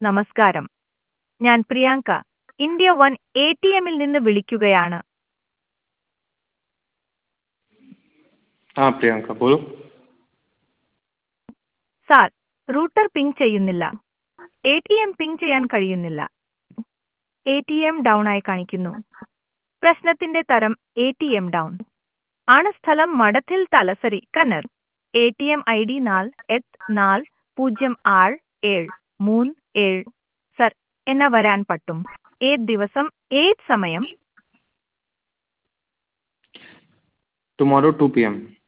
നമസ്കാരം ഞാൻ Priyanka India one A T എമ്മിൽ നിന്ന് വിളിക്കുകയാണ് ആ പ്രിയാങ്ക बोलो സാർ റൂട്ടർ പിങ് ചെയ്യുന്നില്ല എ ടി എം പിങ് ചെയ്യാൻ കഴിയുന്നില്ല എ ടി എം ഡൗൺ ആയി കാണിക്കുന്നു പ്രശ്നത്തിന്റെ തരം എ ടി എം ഡൗൺ ആണ് സ്ഥലം മഠത്തിൽ തലസരി കന്നർ A T M I D നാല് എട്ട് നാല് പൂജ്യം ആറ് ഏഴ് മൂന്ന് ഏഴ് സർ എന്ന വരാൻ പറ്റും ഏത് ദിവസം ഏത് സമയം टुमारो टू पी एम